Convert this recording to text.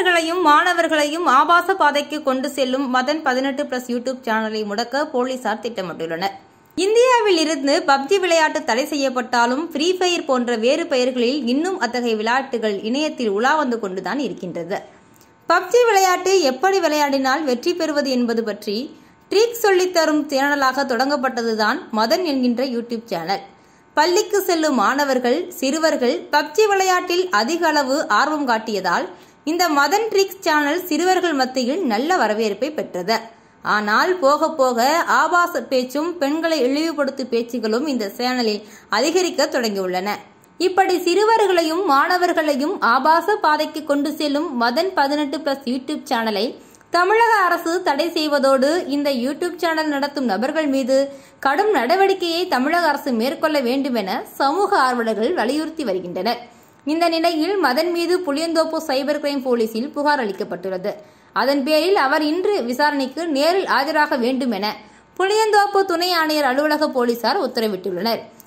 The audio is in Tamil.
சிறுவர்களையும் மாணவர்களையும் ஆபாச பாதைக்கு கொண்டு செல்லும் மதன் பதினெட்டு பிளஸ் யூடியூப் சேனலை முடக்க போலீசார் திட்டமிட்டுள்ளனர் இந்தியாவில் இருந்து பப்ஜி விளையாட்டு தடை செய்யப்பட்டாலும் ஃப்ரீ ஃபயர் போன்ற வேறு பெயர்களில் இன்னும் அத்தகைய விளையாட்டுகள் இணையத்தில் உலா வந்து கொண்டுதான் இருக்கின்றது பப்ஜி விளையாட்டு எப்படி விளையாடினால் வெற்றி பெறுவது என்பது பற்றி ட்ரிக் சொல்லித் தரும் சேனலாக தொடங்கப்பட்டதுதான் மதன் என்கின்ற யூடியூப் சேனல் பள்ளிக்கு செல்லும் மாணவர்கள் சிறுவர்கள் பப்ஜி விளையாட்டில் அதிக அளவு ஆர்வம் காட்டியதால் இந்த மதன் ட்ரிக்ஸ் சேனல் சிறுவர்கள் மத்தியில் நல்ல வரவேற்பை பெற்றது ஆனால் போக போக ஆபாச பேச்சும் பெண்களை இழிவுபடுத்தும் பேச்சுகளும் இந்த சேனலில் அதிகரிக்க தொடங்கியுள்ளன இப்படி சிறுவர்களையும் மாணவர்களையும் ஆபாச பாதைக்கு கொண்டு செல்லும் மதன் பதினெட்டு பிளஸ் யூடியூப் சேனலை தமிழக அரசு தடை செய்வதோடு இந்த யூடியூப் சேனல் நடத்தும் நபர்கள் மீது கடும் நடவடிக்கையை தமிழக அரசு மேற்கொள்ள வேண்டும் என சமூக ஆர்வலர்கள் வலியுறுத்தி வருகின்றனர் இந்த நிலையில் மதன் மீது புளியந்தோப்பு சைபர் கிரைம் போலீசில் புகார் அளிக்கப்பட்டுள்ளது அதன் பேரில் அவர் இன்று விசாரணைக்கு நேரில் ஆஜராக வேண்டும் என புளியந்தோப்பு துணை ஆணையர் அலுவலக போலீசார் உத்தரவிட்டுள்ளனர்